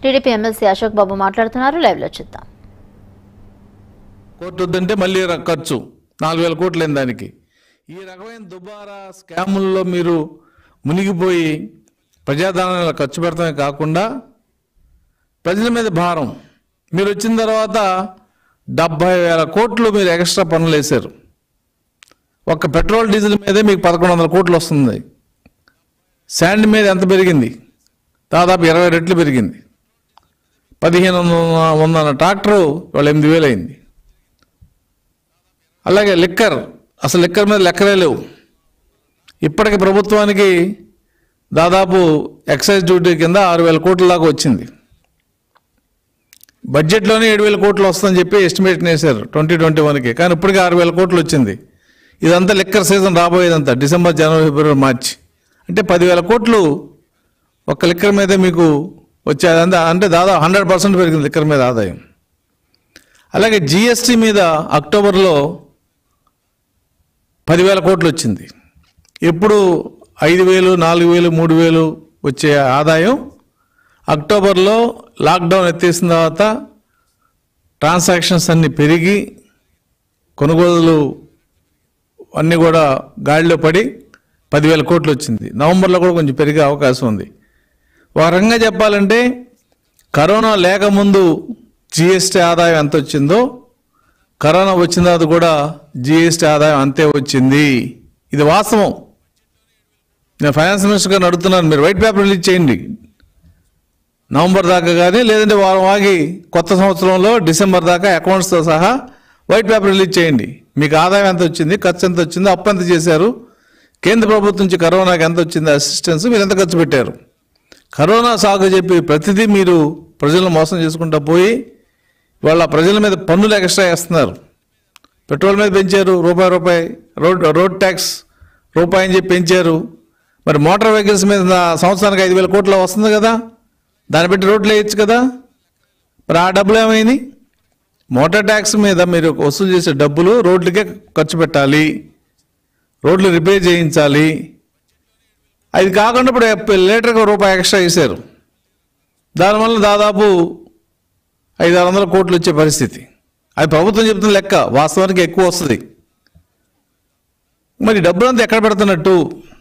TDP MLC Ashok బాబు మాట్లాడుతున్నారు live లో చూద్దాం కోర్టు వద్దంటే మళ్ళీ ర- ఖర్చు నాలుగు వేల కోట్లు అయింది దానికి ఈ రకమైన దుబారా స్కాముల్లో మీరు మునిగిపోయి ప్రజాధనాన్ని ఖర్చు పెడతామే కాకుండా ప్రజల మీద భారం మీరు వచ్చిన తర్వాత డెబ్బై వేల కోట్లు మీరు ఎక్స్ట్రా పనులు వేశారు ఒక్క పెట్రోల్ డీజిల్ మీదే మీకు పదకొండు వందల కోట్లు వస్తుంది శాండ్ మీద ఎంత పెరిగింది దాదాపు ఇరవై రెట్లు పెరిగింది పదిహేను వందల వందల ట్రాక్టరు వాళ్ళు ఎనిమిది వేలు అయింది అలాగే లిక్కర్ అసలు లిక్కర్ మీద లెక్కలే లేవు ఇప్పటికి ప్రభుత్వానికి దాదాపు ఎక్సైజ్ డ్యూటీ కింద ఆరు వేల కోట్ల దాకా వచ్చింది బడ్జెట్లోనే ఏడు వేల కోట్లు వస్తుందని చెప్పి ఎస్టిమేషన్ వేశారు ట్వంటీ ట్వంటీ వన్కి కానీ ఇప్పటికి ఆరు వేల కోట్లు వచ్చింది ఇదంతా లిక్కర్ సీజన్ రాబోయేదంతా డిసెంబర్ జనవరి ఫిబ్రవరి మార్చి అంటే పదివేల కోట్లు ఒక్క లిక్కర్ మీదే మీకు వచ్చేదంతా అంటే దాదాపు హండ్రెడ్ పర్సెంట్ పెరిగింది లిక్కర్ మీద ఆదాయం అలాగే జిఎస్టీ మీద అక్టోబర్లో పదివేల కోట్లు వచ్చింది ఎప్పుడు ఐదు వేలు నాలుగు వేలు మూడు వేలు వచ్చే ఆదాయం అక్టోబర్లో లాక్డౌన్ ఎత్తేసిన తర్వాత ట్రాన్సాక్షన్స్ అన్నీ పెరిగి కొనుగోలులు అన్నీ కూడా గాడిలో పడి పదివేల కోట్లు వచ్చింది నవంబర్లో కూడా కొంచెం పెరిగే అవకాశం ఉంది ఒక రకంగా చెప్పాలంటే కరోనా లేకముందు జిఎస్టీ ఆదాయం ఎంత వచ్చిందో కరోనా వచ్చిన తర్వాత కూడా జిఎస్టీ ఆదాయం అంతే వచ్చింది ఇది వాస్తవం నేను ఫైనాన్స్ మినిస్టర్ గారిని అడుగుతున్నాను మీరు వైట్ పేపర్ రిలీజ్ చేయండి నవంబర్ దాకా కానీ లేదంటే వారం ఆగి కొత్త సంవత్సరంలో డిసెంబర్ దాకా అకౌంట్స్తో సహా వైట్ పేపర్ రిలీజ్ చేయండి మీకు ఆదాయం ఎంత వచ్చింది ఖర్చు ఎంత వచ్చింది అప్పు ఎంత చేశారు కేంద్ర ప్రభుత్వం నుంచి కరోనాకి ఎంత వచ్చింది అసిస్టెన్స్ మీరు ఎంత ఖర్చు పెట్టారు కరోనా సాగు చెప్పి ప్రతిదీ మీరు ప్రజలను మోసం చేసుకుంటా పోయి వాళ్ళ ప్రజల మీద పన్నులు ఎక్స్ట్రా వేస్తున్నారు పెట్రోల్ మీద పెంచారు రూపాయి రూపాయి రోడ్ రోడ్ ట్యాక్స్ రూపాయి అని చెప్పి పెంచారు మరి మోటార్ వెహికల్స్ మీద నా సంవత్సరానికి ఐదు వేల కోట్ల వస్తుంది కదా దాన్ని బట్టి రోడ్లు వేయచ్చు కదా మరి ఆ డబ్బులు ఏమైంది మోటార్ ట్యాక్స్ మీద మీరు వసూలు చేసే డబ్బులు రోడ్లకే ఖర్చు పెట్టాలి రోడ్లు రిపేర్ చేయించాలి అది కాకుండా ఇప్పుడు లీటర్కి ఒక రూపాయి ఎక్స్ట్రా వేశారు దానివల్ల దాదాపు ఐదు ఆరు వందల కోట్లు వచ్చే పరిస్థితి అది ప్రభుత్వం చెప్తున్న లెక్క వాస్తవానికి ఎక్కువ వస్తుంది మరి డబ్బులంతా ఎక్కడ పెడుతున్నట్టు